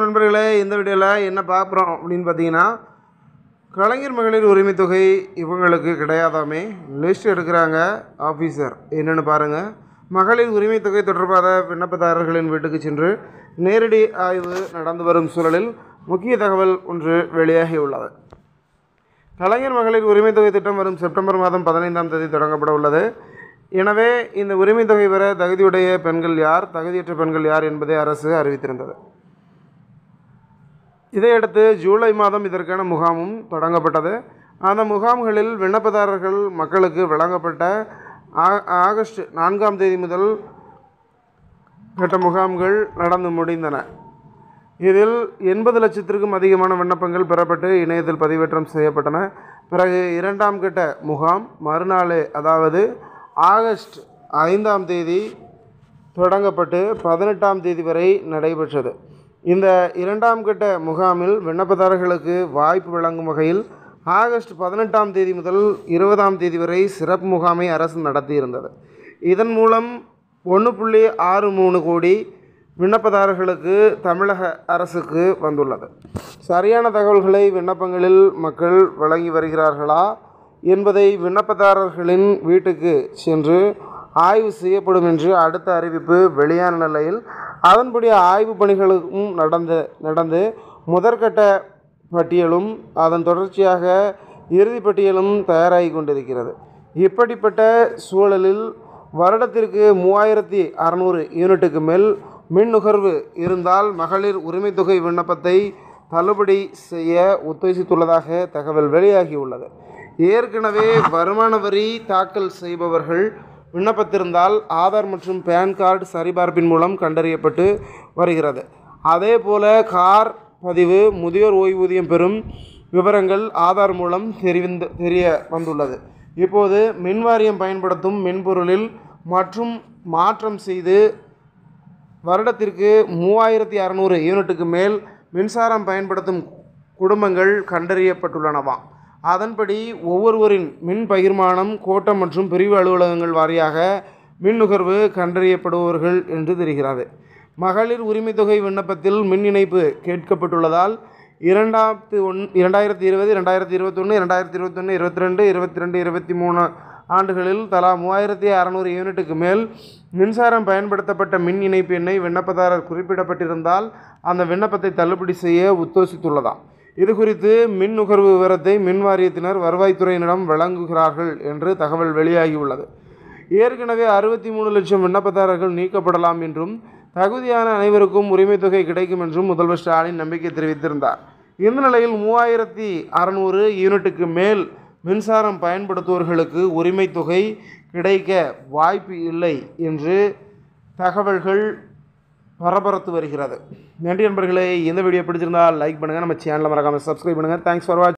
நண்பர்களே இந்த வீடியோவில் என்ன பார்க்குறோம் அப்படின்னு பார்த்தீங்கன்னா கலைஞர் மகளிர் உரிமை தொகை இவங்களுக்கு கிடையாதாமே லிஸ்ட் எடுக்கிறாங்க ஆஃபீஸர் என்னென்னு பாருங்கள் மகளிர் உரிமை தொகை தொடர்பாக விண்ணப்பதாரர்களின் வீட்டுக்கு சென்று நேரடி ஆய்வு நடந்து வரும் சூழலில் முக்கிய தகவல் ஒன்று வெளியாகியுள்ளது கலைஞர் மகளிர் உரிமை தொகை திட்டம் வரும் செப்டம்பர் மாதம் பதினைந்தாம் தேதி தொடங்கப்பட உள்ளது எனவே இந்த உரிமை தொகை பெற தகுதியுடைய பெண்கள் யார் தகுதியற்ற பெண்கள் யார் என்பதை அரசு அறிவித்திருந்தது இதையடுத்து ஜூலை மாதம் இதற்கான முகாமும் தொடங்கப்பட்டது அந்த முகாம்களில் விண்ணப்பதாரர்கள் மக்களுக்கு வழங்கப்பட்ட ஆ- ஆகஸ்ட் நான்காம் தேதி முதல் கட்ட முகாம்கள் நடந்து முடிந்தன இதில் எண்பது லட்சத்திற்கும் அதிகமான விண்ணப்பங்கள் பெறப்பட்டு இணையத்தில் பதிவேற்றம் செய்யப்பட்டன பிறகு இரண்டாம் கட்ட முகாம் மறுநாளே அதாவது ஆகஸ்ட் ஐந்தாம் தேதி தொடங்கப்பட்டு பதினெட்டாம் தேதி வரை நடைபெற்றது இந்த இரண்டாம் கட்ட முகாமில் விண்ணப்பதாரர்களுக்கு வாய்ப்பு வழங்கும் வகையில் ஆகஸ்ட் பதினெட்டாம் தேதி முதல் இருபதாம் தேதி வரை சிறப்பு முகாமை அரசு நடத்தியிருந்தது இதன் மூலம் ஒன்று புள்ளி ஆறு மூணு கோடி விண்ணப்பதாரர்களுக்கு தமிழக அரசுக்கு வந்துள்ளது சரியான தகவல்களை விண்ணப்பங்களில் மக்கள் வழங்கி வருகிறார்களா என்பதை விண்ணப்பதாரர்களின் வீட்டுக்கு சென்று ஆய்வு செய்யப்படும் என்று அடுத்த அறிவிப்பு வெளியான நிலையில் அதன்படி ஆய்வு பணிகளும் நடந்து நடந்து முதற்கட்ட பட்டியலும் அதன் தொடர்ச்சியாக இறுதி பட்டியலும் தயாராகி கொண்டிருக்கிறது இப்படிப்பட்ட சூழலில் வருடத்திற்கு மூவாயிரத்தி அறநூறு யூனிட்டுக்கு மேல் மின் நுகர்வு இருந்தால் மகளிர் உரிமைத் தொகை விண்ணப்பத்தை தள்ளுபடி செய்ய உத்தேசித்துள்ளதாக தகவல் வெளியாகியுள்ளது ஏற்கனவே வருமான வரி தாக்கல் செய்பவர்கள் விண்ணப்பத்திருந்தால் ஆதார் மற்றும் பேன் கார்டு சரிபார்ப்பின் மூலம் கண்டறியப்பட்டு வருகிறது அதே போல கார் பதிவு முதியோர் ஓய்வூதியம் பெறும் விவரங்கள் ஆதார் மூலம் தெரிவிந்த தெரிய வந்துள்ளது இப்போது மின்வாரியம் பயன்படுத்தும் மென்பொருளில் மற்றும் மாற்றம் செய்து வருடத்திற்கு மூவாயிரத்தி அறநூறு யூனிட்டுக்கு மேல் மின்சாரம் பயன்படுத்தும் குடும்பங்கள் கண்டறியப்பட்டுள்ளனவாம் அதன்படி ஒவ்வொருவரின் மின் பகிர்மானம் கோட்டம் மற்றும் பிரிவு அலுவலகங்கள் வாரியாக மின் நுகர்வு கண்டறியப்படுபவர்கள் என்று தெரிகிறது மகளிர் உரிமைத் தொகை விண்ணப்பத்தில் மின் இணைப்பு கேட்கப்பட்டுள்ளதால் இரண்டாயிரத்தி ஒன் இரண்டாயிரத்தி இருபது இரண்டாயிரத்தி இருபத்தொன்று இரண்டாயிரத்தி இருபத்தொன்று இருபத்தி ரெண்டு இருபத்தி ரெண்டு இருபத்தி மூணு ஆண்டுகளில் தலா மூவாயிரத்தி அறநூறு யூனிட்டுக்கு மேல் மின்சாரம் பயன்படுத்தப்பட்ட மின் இணைப்பு எண்ணை விண்ணப்பதாரர் குறிப்பிடப்பட்டிருந்தால் அந்த விண்ணப்பத்தை தள்ளுபடி செய்ய உத்தேசித்துள்ளதாம் இது குறித்து மின் நுகர்வு விவரத்தை மின் வாரியத்தினர் வருவாய்த்துறையினரிடம் வழங்குகிறார்கள் என்று தகவல் வெளியாகியுள்ளது ஏற்கனவே அறுபத்தி மூணு லட்சம் விண்ணப்பதாரர்கள் நீக்கப்படலாம் என்றும் தகுதியான அனைவருக்கும் உரிமைத் தொகை கிடைக்கும் என்றும் முதல்வர் ஸ்டாலின் நம்பிக்கை தெரிவித்திருந்தார் இந்த நிலையில் மூவாயிரத்தி அறநூறு யூனிட்டுக்கு மேல் மின்சாரம் பயன்படுத்துவோர்களுக்கு உரிமைத் தொகை கிடைக்க வாய்ப்பு இல்லை என்று தகவல்கள் பரபரத்து வருகிறது நன்றி நண்பர்களே இந்த வீடியோ பிடிச்சிருந்தால் லைக் பண்ணுங்கள் நம்ம சேனலை மறக்காமல் சப்ஸ்கிரைப் பண்ணுங்கள் தேங்க்ஸ் ஃபார் வாட்ச்